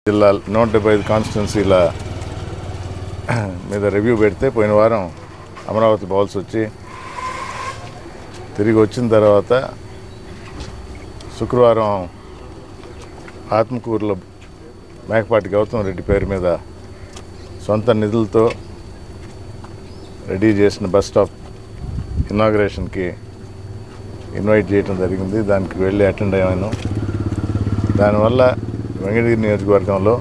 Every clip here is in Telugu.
జిల్లా నూట డెబ్బై ఐదు కాన్స్టిట్యున్సీల మీద రివ్యూ పెడితే పోయిన వారం అమరావతి బౌల్స్ వచ్చి తిరిగి వచ్చిన తర్వాత శుక్రవారం ఆత్మకూరులో మేకపాటి గౌతమ్ రెడ్డి పేరు మీద సొంత నిధులతో రెడీ చేసిన బస్ స్టాప్ ఇనాగ్రేషన్కి ఇన్వైట్ చేయడం జరిగింది దానికి వెళ్ళి అటెండ్ అయ్యాను దానివల్ల వెంకటగిరి నియోజకవర్గంలో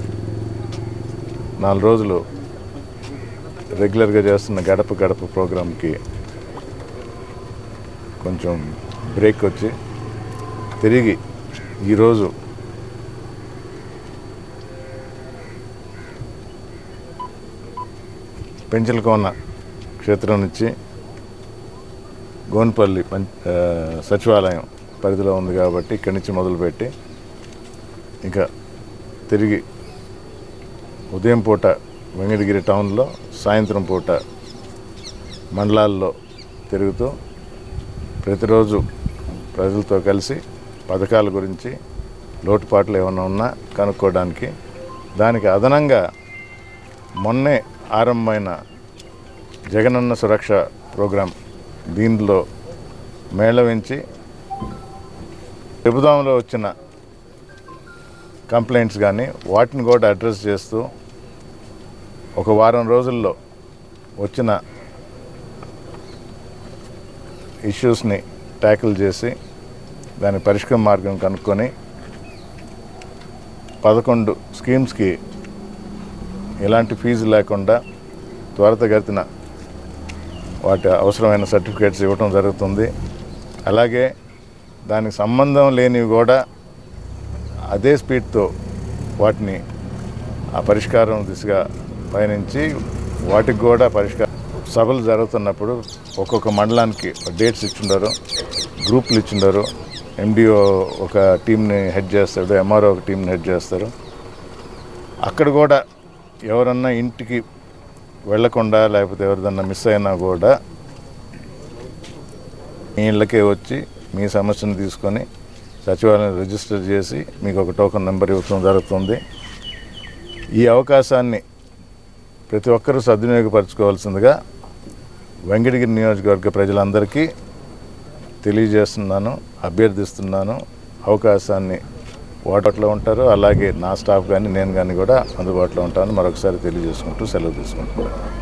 నాలుగు రోజులు రెగ్యులర్గా చేస్తున్న గడప గడప ప్రోగ్రాంకి కొంచెం బ్రేక్ వచ్చి తిరిగి ఈరోజు పెంచలకోన క్షేత్రం నుంచి గోన్పల్లి పం ఆ, సచివాలయం పరిధిలో ఉంది కాబట్టి ఇక్కడి నుంచి మొదలుపెట్టి ఇంకా తిరిగి ఉదయం పూట వెంకటగిరి టౌన్లో సాయంత్రం పూట మండలాల్లో తిరుగుతూ ప్రతిరోజు ప్రజలతో కలిసి పథకాల గురించి లోటుపాట్లు ఏమైనా ఉన్నా కనుక్కోవడానికి దానికి అదనంగా మొన్నే ఆరంభమైన జగనన్న సురక్ష ప్రోగ్రాం దీనిలో మేళవించి చెబుదాంలో వచ్చిన కంప్లైంట్స్ కానీ వాటిని కూడా అడ్రస్ చేస్తూ ఒక వారం రోజుల్లో వచ్చిన ఇష్యూస్ని ట్యాకిల్ చేసి దాని పరిష్కార మార్గం కనుక్కొని పదకొండు స్కీమ్స్కి ఎలాంటి ఫీజు లేకుండా త్వరితగతిన వాటి అవసరమైన సర్టిఫికేట్స్ ఇవ్వటం జరుగుతుంది అలాగే దానికి సంబంధం లేనివి కూడా అదే స్పీడ్తో వాటిని ఆ పరిష్కారం దిశగా పయనించి వాటికి కూడా పరిష్కారం సభలు జరుగుతున్నప్పుడు ఒక్కొక్క మండలానికి డేట్స్ ఇచ్చిండారు గ్రూపులు ఇచ్చిండారు ఎండిఓ ఒక టీంని హెడ్ చేస్తాడు ఎంఆర్ఓ ఒక టీంని హెడ్ చేస్తారు అక్కడ కూడా ఎవరన్నా ఇంటికి వెళ్ళకుండా లేకపోతే ఎవరిదన్నా మిస్ అయినా కూడా మీ ఇళ్ళకే వచ్చి మీ సమస్యను తీసుకొని సచివాలయం రిజిస్టర్ చేసి మీకు ఒక టోకన్ నెంబర్ ఇవ్వడం జరుగుతుంది ఈ అవకాశాన్ని ప్రతి ఒక్కరూ సద్వినియోగపరచుకోవాల్సిందిగా వెంకటగిరి నియోజకవర్గ ప్రజలందరికీ తెలియజేస్తున్నాను అభ్యర్థిస్తున్నాను అవకాశాన్ని వాటర్లో ఉంటారు అలాగే నా స్టాఫ్ కానీ నేను కానీ కూడా అందుబాటులో ఉంటాను మరొకసారి తెలియజేసుకుంటూ సెలవు తీసుకుంటున్నాను